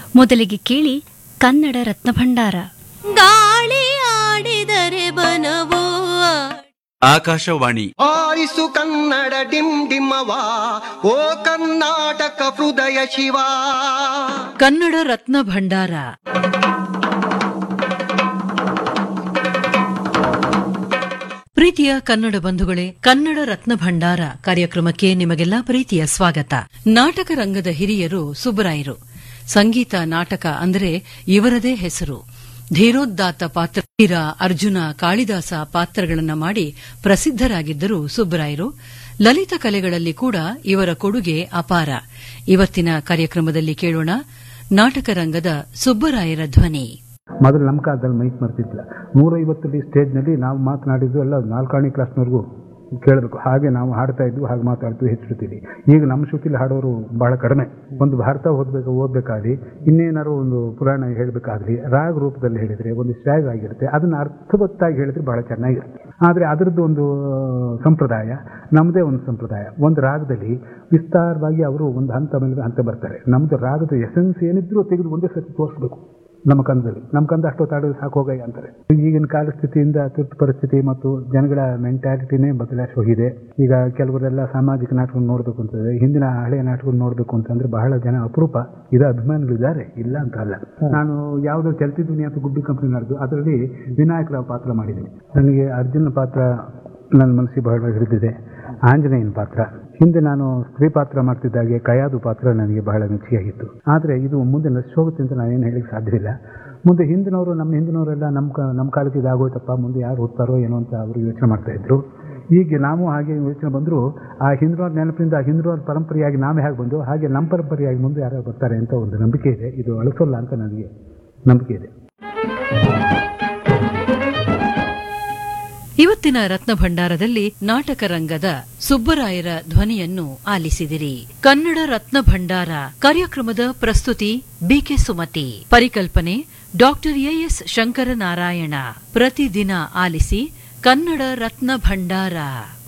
ಮೊದಲಿಗೆ ಕೇಳಿ ಕನ್ನಡ ರತ್ನ ಭಂಡಾರ ಗಾಳಿ ಆಡಿದರೆ ಬನವೋ ಆಕಾಶವಾಣಿ ಆರಿಸು ಕನ್ನಡ ಡಿಮ್ ಡಿಮ್ಮವ ಓ ಕರ್ನಾಟಕ ಹೃದಯ ಶಿವ ಕನ್ನಡ ರತ್ನ ಭಂಡಾರ ಪ್ರೀತಿಯ ಕನ್ನಡ ಬಂಧುಗಳೇ ಕನ್ನಡ ರತ್ನ ಭಂಡಾರ ಕಾರ್ಯಕ್ರಮಕ್ಕೆ ನಿಮಗೆಲ್ಲ ಪ್ರೀತಿಯ ಸ್ವಾಗತ ನಾಟಕ ರಂಗದ ಹಿರಿಯರು ಸುಬ್ಬರಾಯರು ಸಂಗೀತ ನಾಟಕ ಅಂದರೆ ಇವರದೇ ಹೆಸರು ಧೀರೋದ್ದಾತ ಪಾತ್ರ ವೀರ ಅರ್ಜುನ ಕಾಳಿದಾಸ ಪಾತ್ರಗಳನ್ನ ಮಾಡಿ ಪ್ರಸಿದ್ಧರಾಗಿದ್ದರು ಸುಬ್ಬರಾಯರು ಲಲಿತ ಕಲೆಗಳಲ್ಲಿ ಕೂಡ ಇವರ ಕೊಡುಗೆ ಅಪಾರ ಇವತ್ತಿನ ಕಾರ್ಯಕ್ರಮದಲ್ಲಿ ಕೇಳೋಣ ನಾಟಕ ರಂಗದ ಸುಬ್ಬರಾಯರ ಧ್ವನಿ ಮೊದಲು ನಮ್ಮ ಕಾಲದಲ್ಲಿ ಮೈಕ್ ಮರ್ತಿದ್ದಿಲ್ಲ ನೂರೈವತ್ತಲ್ಲಿ ಸ್ಟೇಜ್ನಲ್ಲಿ ನಾವು ಮಾತನಾಡಿದ್ದು ಎಲ್ಲ ನಾಲ್ಕಾಣಿ ಕ್ಲಾಸ್ನವರೆಗೂ ಕೇಳಬೇಕು ಹಾಗೆ ನಾವು ಹಾಡ್ತಾ ಇದ್ವು ಹಾಗೆ ಮಾತಾಡ್ತೀವಿ ಹೆಚ್ಚಿರ್ತೀವಿ ಈಗ ನಮ್ಮ ಶ್ರುತಿಲಿ ಹಾಡೋರು ಬಹಳ ಕಡಿಮೆ ಒಂದು ಭಾರತ ಓದಬೇಕು ಓದಬೇಕಾಗಲಿ ಇನ್ನೇನಾದ್ರು ಒಂದು ಪುರಾಣ ಹೇಳಬೇಕಾಗಲಿ ರಾಗ ರೂಪದಲ್ಲಿ ಹೇಳಿದರೆ ಒಂದು ಸ್ಟ್ಯಾಗ್ ಆಗಿರುತ್ತೆ ಅದನ್ನು ಅರ್ಥವತ್ತಾಗಿ ಹೇಳಿದ್ರೆ ಬಹಳ ಚೆನ್ನಾಗಿರುತ್ತೆ ಆದರೆ ಅದರದ್ದು ಒಂದು ಸಂಪ್ರದಾಯ ನಮ್ಮದೇ ಒಂದು ಸಂಪ್ರದಾಯ ಒಂದು ರಾಗದಲ್ಲಿ ವಿಸ್ತಾರವಾಗಿ ಅವರು ಒಂದು ಹಂತ ಮೇಲೆ ಹಂತ ಬರ್ತಾರೆ ನಮ್ಮದು ರಾಗದ ಎಸೆನ್ಸ್ ಏನಿದ್ರೂ ತೆಗೆದು ಒಂದೇ ಸತಿ ತೋರಿಸ್ಬೇಕು ನಮ್ಮ ಕಂದದಲ್ಲಿ ನಮ್ಮ ಕಂದ ಅಷ್ಟೊತ್ತಾಡೋದು ಸಾಕೋಗಯ್ಯ ಅಂತಾರೆ ಈಗಿನ ಕಾಲ ಸ್ಥಿತಿಯಿಂದ ತುರ್ತು ಪರಿಸ್ಥಿತಿ ಮತ್ತು ಜನಗಳ ಮೆಂಟ್ಯಾಲಿಟಿನೇ ಬದಲಾಯಿಸಿ ಹೋಗಿದೆ ಈಗ ಕೆಲವರೆಲ್ಲ ಸಾಮಾಜಿಕ ನಾಟಕ ನೋಡಬೇಕು ಅಂತಂದ್ರೆ ಹಿಂದಿನ ಹಳೆಯ ನಾಟಕ ನೋಡಬೇಕು ಅಂತಂದ್ರೆ ಬಹಳ ಜನ ಅಪರೂಪ ಇದು ಅಭಿಮಾನಿಗಳಿದ್ದಾರೆ ಇಲ್ಲ ಅಂತ ಅಲ್ಲ ನಾನು ಯಾವುದೋ ಚಲ್ತಿ ದುನಿಯಾ ಅಂತ ಗುಬ್ಬಿ ಕಂಪನಿ ನಡೆದು ಅದರಲ್ಲಿ ವಿನಾಯಕರಾವ್ ಪಾತ್ರ ಮಾಡಿದ್ದೀನಿ ನನಗೆ ಅರ್ಜುನ ಪಾತ್ರ ನನ್ನ ಮನಸ್ಸಿಗೆ ಬಹಳ ಹಿಡಿದಿದೆ ಆಂಜನೇಯನ ಪಾತ್ರ ಹಿಂದೆ ನಾನು ಸ್ತ್ರೀ ಪಾತ್ರ ಮಾಡ್ತಿದ್ದಾಗೆ ಕಯಾದು ಪಾತ್ರ ನನಗೆ ಬಹಳ ಮೆಚ್ಚುಗೆಯಾಗಿತ್ತು ಆದರೆ ಇದು ಮುಂದೆ ನಶಿಸೋಗುತ್ತೆ ಅಂತ ನಾನೇನು ಹೇಳಿಕ್ಕೆ ಸಾಧ್ಯವಿಲ್ಲ ಮುಂದೆ ಹಿಂದಿನವರು ನಮ್ಮ ಹಿಂದಿನವರೆಲ್ಲ ನಮ್ಮ ಕ ನಮ್ಮ ಕಾಲಕ್ಕೆ ಇದಾಗೋಯ್ತಪ್ಪ ಮುಂದೆ ಯಾರು ಓದ್ತಾರೋ ಏನೋ ಅಂತ ಅವರು ಯೋಚನೆ ಮಾಡ್ತಾ ಇದ್ರು ಈಗ ನಾವು ಹಾಗೆ ಯೋಚನೆ ಬಂದರೂ ಆ ಹಿಂದಿನವ್ರ ನೆನಪಿನಿಂದ ಆ ಹಿಂದಿನವ್ರ ಪರಂಪರೆಯಾಗಿ ನಾವೇ ಹೇಗೆ ಬಂದು ಹಾಗೆ ನಮ್ಮ ಪರಂಪರೆಯಾಗಿ ಮುಂದೆ ಯಾರು ಬರ್ತಾರೆ ಅಂತ ಒಂದು ನಂಬಿಕೆ ಇದೆ ಇದು ಅಳಿಸೋಲ್ಲ ಅಂತ ನನಗೆ ನಂಬಿಕೆ ಇದೆ ಇವತ್ತಿನ ರತ್ನ ಭಂಡಾರದಲ್ಲಿ ನಾಟಕ ರಂಗದ ಸುಬ್ಬರಾಯರ ಧ್ವನಿಯನ್ನು ಆಲಿಸಿದಿರಿ ಕನ್ನಡ ರತ್ನ ಭಂಡಾರ ಕಾರ್ಯಕ್ರಮದ ಪ್ರಸ್ತುತಿ ಬಿಕೆ ಸುಮತಿ ಪರಿಕಲ್ಪನೆ ಡಾಕ್ಟರ್ ಎಎಸ್ ಶಂಕರನಾರಾಯಣ ಪ್ರತಿದಿನ ಆಲಿಸಿ ಕನ್ನಡ ರತ್ನ ಭಂಡಾರ